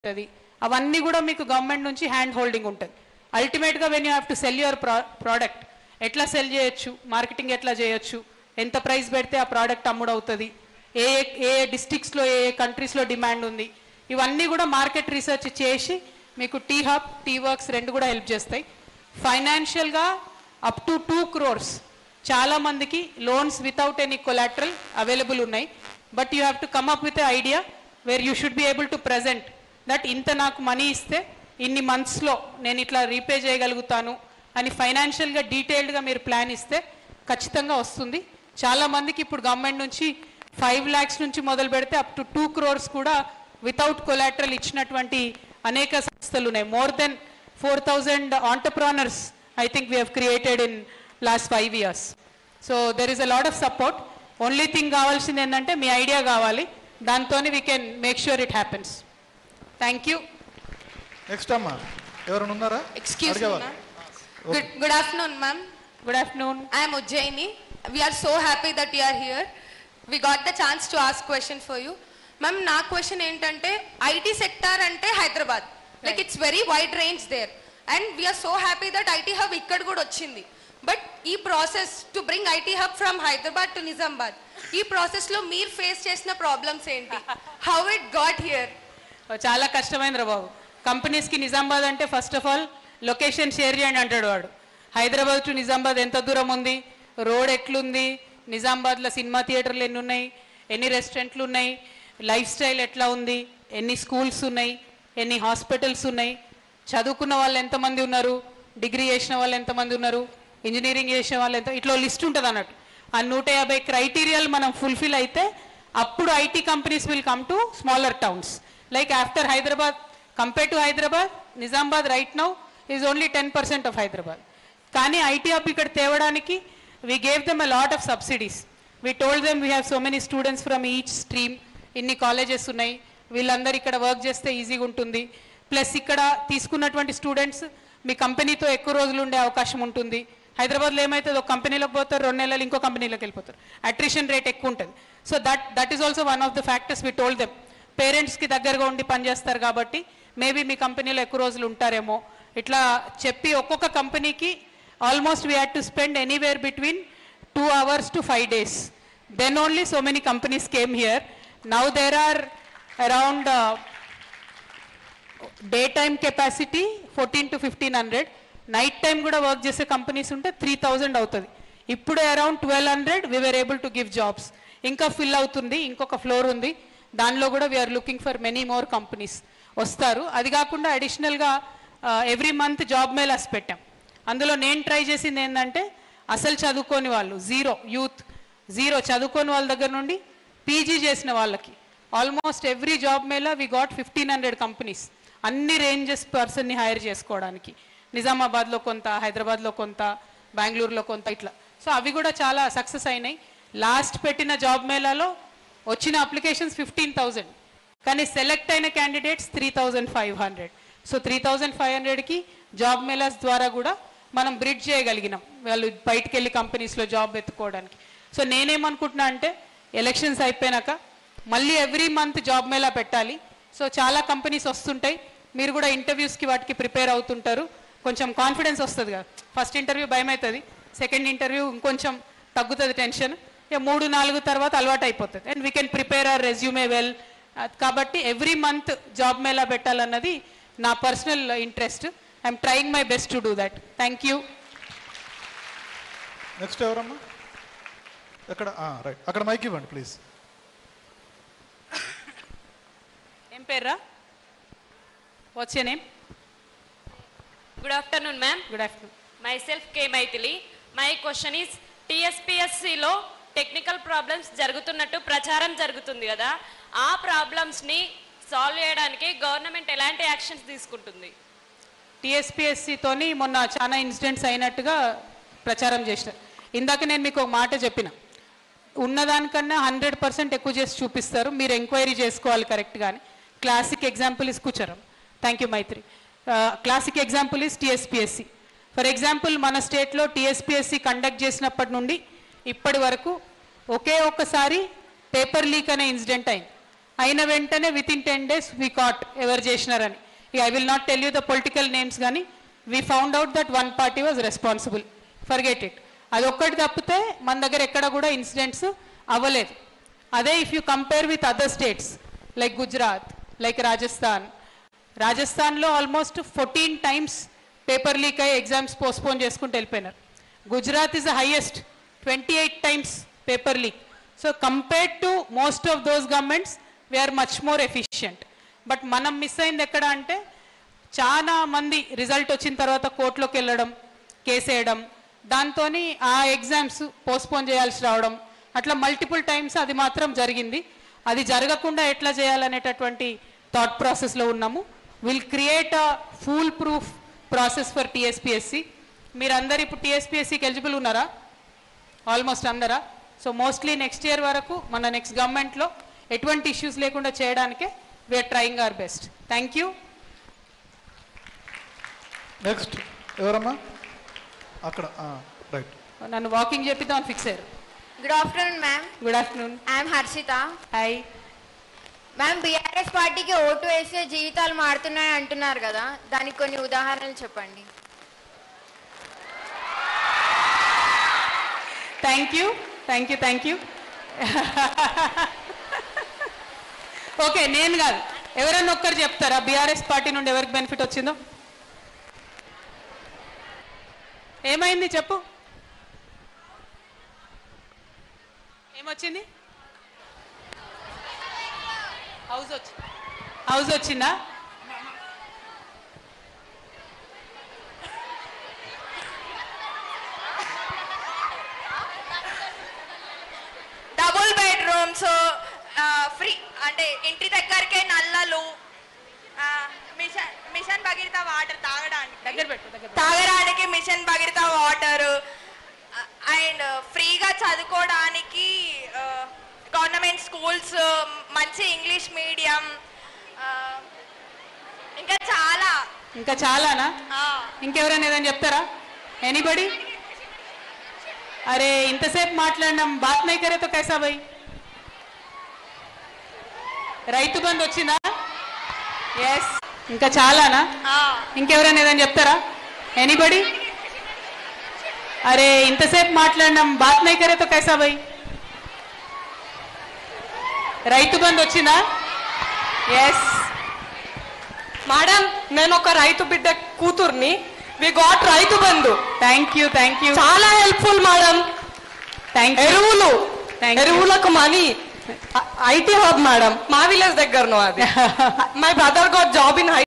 ఉంటుంది అవన్నీ కూడా మీకు గవర్నమెంట్ నుంచి హ్యాండ్ హోల్డింగ్ ఉంటుంది అల్టిమేట్గా when you have to sell your pro product ఎట్లా సెల్ చేయొచ్చు మార్కెటింగ్ ఎట్లా చేయొచ్చు ఎంత ప్రైస్ పెడితే ఆ ప్రోడక్ట్ అమ్ముడవుతుంది ఏ ఏ ఏ డిస్టిక్స్లో ఏ ఏ కంట్రీస్లో డిమాండ్ ఉంది ఇవన్నీ కూడా మార్కెట్ రీసెర్చ్ చేసి మీకు టీ హబ్ టీ వర్క్స్ రెండు కూడా హెల్ప్ చేస్తాయి ఫైనాన్షియల్గా అప్ టు టూ క్రోర్స్ చాలా మందికి loans without any collateral available ఉన్నాయి but you have to come up with idea where you should be able to present that ఇంత నాకు మనీ ఇస్తే ఇన్ని మంత్స్లో నేను ఇట్లా రీపే చేయగలుగుతాను అని ఫైనాన్షియల్గా డీటెయిల్డ్గా మీరు ప్లాన్ ఇస్తే ఖచ్చితంగా వస్తుంది చాలా మందికి ఇప్పుడు గవర్నమెంట్ నుంచి ఫైవ్ ల్యాక్స్ నుంచి మొదలు పెడితే అప్ టు టూ క్రోర్స్ కూడా వితౌట్ కొలాటరల్ ఇచ్చినటువంటి అనేక సంస్థలు ఉన్నాయి more than four thousand entrepreneurs I think we have created in last five years so there is a lot of support only thing కావాల్సింది ఏంటంటే మీ ఐడియా కావాలి దాంతో we can make sure it happens thank you next అమ్మా ఎవరైనా ఉన్నారా Excuse me, అడిగేవారు. ma'am. Good, good afternoon, ma'am. Good afternoon I am Ujjaini. We are so happy that you are here. We got the chance to ask question for you. Ma'am నా question ఏంటంటే IT sector అంటే Hyderabad like it's very wide range there and we are so happy that IT hub ఇక్కడ కూడా వచ్చింది but ఈ process to bring IT hub from Hyderabad to Nizamabad ఈ ప్రాసెస్లో మీరు ఫేస్ చేసిన ప్రాబ్లమ్స్ ఏంటి హౌ ఇట్ గాట్ హియర్ చాలా కష్టమైంది రా బాబు కంపెనీస్కి నిజామాబాద్ అంటే first of all location share చేయండి అంటాడు వాడు హైదరాబాద్ టు నిజామాబాద్ ఎంత దూరం ఉంది రోడ్ ఎట్లుంది నిజామాబాద్లో సినిమా థియేటర్లు ఎన్ని ఉన్నాయి ఎన్ని రెస్టారెంట్లు ఉన్నాయి లైఫ్ స్టైల్ ఎట్లా ఉంది ఎన్ని స్కూల్స్ ఉన్నాయి ఎన్ని హాస్పిటల్స్ ఉన్నాయి చదువుకున్న వాళ్ళు ఎంతమంది ఉన్నారు డిగ్రీ చేసిన వాళ్ళు ఎంతమంది ఉన్నారు ఇంజనీరింగ్ చేసిన వాళ్ళు ఎంత ఇట్లా లిస్ట్ ఉంటుంది అన్నట్టు ఆ నూట యాభై క్రైటీరియాలు మనం ఫుల్ఫిల్ అయితే అప్పుడు IT companies will come to smaller towns like after Hyderabad compare to Hyderabad Nizamabad right now is only ten percent of Hyderabad కానీ ఐటీ హబ్ ఇక్కడ తేవడానికి we gave them a lot of subsidies we told them we have so many students from each stream ఇన్ని colleges ఉన్నాయి వీళ్ళందరూ ఇక్కడ work చేస్తే ఈజీగా ఉంటుంది ప్లస్ ఇక్కడ తీసుకున్నటువంటి స్టూడెంట్స్ మీ కంపెనీతో ఎక్కువ రోజులు ఉండే అవకాశం ఉంటుంది హైదరాబాద్లో ఏమవుతుంది ఒక కంపెనీలోకి పోతారు రెండు నెలలు ఇంకో కంపెనీలోకి వెళ్ళిపోతారు అట్రిషన్ రేట్ ఎక్కువ ఉంటుంది so that that is also one of the factors we told them పేరెంట్స్కి దగ్గరగా ఉండి పనిచేస్తారు కాబట్టి మేబీ మీ కంపెనీలో ఎక్కువ రోజులు ఉంటారేమో ఇట్లా చెప్పి ఒక్కొక్క కంపెనీకి almost we had to spend anywhere between two hours to five days then only so many companies came here now there are around day time capacity fourteen to fifteen hundred night time కూడా work చేసే companies ఉంటే three thousand అవుతుంది ఇప్పుడే around twelve hundred we are able to give jobs ఇంకా fill అవుతుంది ఇంకొక floor ఉంది దానిలో కూడా we are looking for many more companies వస్తారు అది కాకుండా అడిషనల్గా ఎవ్రీ మంత్ జాబ్ మేళాస్ పెట్టాం అందులో నేను ట్రై చేసింది ఏంటంటే అసలు చదువుకోని వాళ్ళు జీరో యూత్ జీరో చదువుకోని వాళ్ళ దగ్గర నుండి పీజీ చేసిన వాళ్ళకి almost every job mela we got fifteen hundred companies అన్ని రేంజెస్ పర్సన్ని హైర్ చేసుకోవడానికి నిజామాబాద్లో కొంత హైదరాబాద్లో కొంత బెంగళూరులో కొంత ఇట్లా సో అవి కూడా చాలా సక్సెస్ అయినాయి లాస్ట్ పెట్టిన జాబ్ మేళాలో వచ్చిన అప్లికేషన్స్ ఫిఫ్టీన్ థౌజండ్ కానీ సెలెక్ట్ అయిన candidates three thousand five hundred so three thousand five హండ్రెడ్కి జాబ్ మేళాస్ ద్వారా కూడా మనం బ్రిడ్జ్ చేయగలిగినాం వాళ్ళు బయటికి వెళ్ళి కంపెనీస్లో జాబ్ ఎత్తుకోవడానికి సో నేనేమనుకుంటున్నా అంటే ఎలక్షన్స్ అయిపోయినాక మళ్ళీ ఎవ్రీ మంత్ జాబ్ మేళా పెట్టాలి సో చాలా కంపెనీస్ వస్తుంటాయి మీరు కూడా ఇంటర్వ్యూస్కి వాటికి ప్రిపేర్ అవుతుంటారు కొంచెం కాన్ఫిడెన్స్ వస్తుంది కదా ఫస్ట్ ఇంటర్వ్యూ భయం అవుతుంది సెకండ్ ఇంటర్వ్యూ ఇంకొంచెం తగ్గుతుంది టెన్షన్ ఇక మూడు నాలుగు తర్వాత అలవాటు అయిపోతుంది and we can prepare our resume well కాబట్టి ఎవ్రీ మంత్ జాబ్ మేళా పెట్టాలన్నది నా personal interest I'm trying my best to do that thank you next ఎవరమ్మా ఎక్కడ రైట్ అక్కడ మైక్ ఇవ్వండి ప్లీజ్ ఏం పేర్రా what's your name Good afternoon, ma'am. Good afternoon Myself K. Maithili. My question is టీఎస్పిఎస్సిలో technical problems జరుగుతున్నట్టు ప్రచారం జరుగుతుంది కదా ఆ ప్రాబ్లమ్స్ని సాల్వ్ చేయడానికి గవర్నమెంట్ ఎలాంటి యాక్షన్స్ తీసుకుంటుంది టీఎస్పీఎస్సితోని మొన్న చాలా ఇన్సిడెంట్స్ అయినట్టుగా ప్రచారం చేసినారు ఇందాక నేను మీకు ఒక మాట చెప్పిన ఉన్నదానికన్నా హండ్రెడ్ పర్సెంట్ ఎక్కువ చేసి చూపిస్తారు మీరు ఎంక్వైరీ చేసుకోవాలి కరెక్ట్గానే క్లాసిక్ ఎగ్జాంపుల్ ఇస్ కూర్చోరం thank you Maitri classic example is TSPSC for example మన స్టేట్లో టీఎస్పీఎస్సి కండక్ట్ చేసినప్పటి నుండి ఇప్పటి వరకు ఒకే ఒక్కసారి పేపర్ లీక్ అనే ఇన్సిడెంట్ అయింది అయిన వెంటనే within ten days we caught ఎవరు చేసినారని I will not tell you the political names కానీ we found out that one party was responsible forget it అది ఒక్కటి తప్పితే మన దగ్గర ఎక్కడ కూడా ఇన్సిడెంట్స్ అవ్వలేదు అదే if you compare with other states like Gujarat like Rajasthan రాజస్థాన్లో almost fourteen times paper leak అయ్యి ఎగ్జామ్స్ పోస్ట్పోన్ చేసుకుంటూ వెళ్ళిపోయినారు Gujarat is the highest twenty eight times paper leak so compared to most of those governments we are much more efficient but మనం miss అయింది ఎక్కడ అంటే చాలా మంది రిజల్ట్ వచ్చిన తర్వాత కోర్టులోకి వెళ్ళడం కేసేయడం దాంతో ఆ ఎగ్జామ్స్ పోస్ట్పోన్ చేయాల్సి రావడం అట్లా మల్టిపుల్ టైమ్స్ అది మాత్రం జరిగింది అది జరగకుండా ఎట్లా చేయాలనేటటువంటి థాట్ ప్రాసెస్లో ఉన్నాము will create a foolproof process for TSPSC మీరందరు ఇప్పుడు టీఎస్పిఎస్సికి ఎలిజిబుల్ ఉన్నారా ఆల్మోస్ట్ అందరా సో మోస్ట్లీ నెక్స్ట్ ఇయర్ వరకు మన నెక్స్ట్ గవర్నమెంట్లో ఎటువంటి ఇష్యూస్ లేకుండా చేయడానికే we are trying our best thank you next ఎవరమ్మా అక్కడ రైట్ నన్ను వాకింగ్ చెప్పిద్దామని ఫిక్స్ అయ్యారు good afternoon ma'am good afternoon I'm Harshitha hi ma'am BRS పార్టీకి ఓటు వేస్తే జీవితాలు మారుతున్నాయని అంటున్నారు కదా దానికి కొన్ని ఉదాహరణలు చెప్పండి thank you thank you thank you okay నేను కాదు ఎవరన్నా ఒక్కరు చెప్తారా బీఆర్ఎస్ పార్టీ నుండి ఎవరికి బెనిఫిట్ వచ్చిందో ఏమైంది చెప్పు ఏమొచ్చింది హౌస్ వచ్చి హౌస్ వచ్చిందా డబుల్ బెడ్రూమ్స్ ఫ్రీ అంటే ఇంటి దగ్గరకే నల్లలు ఆ, మిషన్ మిషన్ భగీరథ వాటర్ తాగడానికి దగ్గర పెట్టు దగ్గర పెట్టు. తాగడానికి మిషన్ భగీరథ వాటర్ అండ్ ఫ్రీగా చదువుకోవడానికి గవర్నమెంట్ స్కూల్స్ మంచి ఇంగ్లీష్ మీడియం ఇంకా చాలా ఇంకా చాలానా ఆ, ఇంకెవరైనా ఏదైనా చెప్తారా ఎనీబడి అరే ఇంతసేపు మాట్లాడినాం బాత్ నై కరే తో కైసా భయ్ రైతు బంధు వచ్చిందా ఎస్ ఇంకా చాలానా ఆ. ఇంకెవరైనా ఏదైనా చెప్తారా ఎనీబడి అరే ఇంతసేపు మాట్లాడినాం బాత్ నై కరే తో కైసా భయ్ రైతు బంధు వచ్చిందా ఎస్ మేడం నేను ఒక రైతు బిడ్డ కూతుర్ని we got Rythu Bandhu thank you thank you చాలా హెల్ప్ఫుల్ మేడం థ్యాంక్ యూ ఎరువులు Thank you. ఎరువులకు మనీ ఐటీ హబ్ మేడం మా విలేజ్ దగ్గరను అది my brother got job in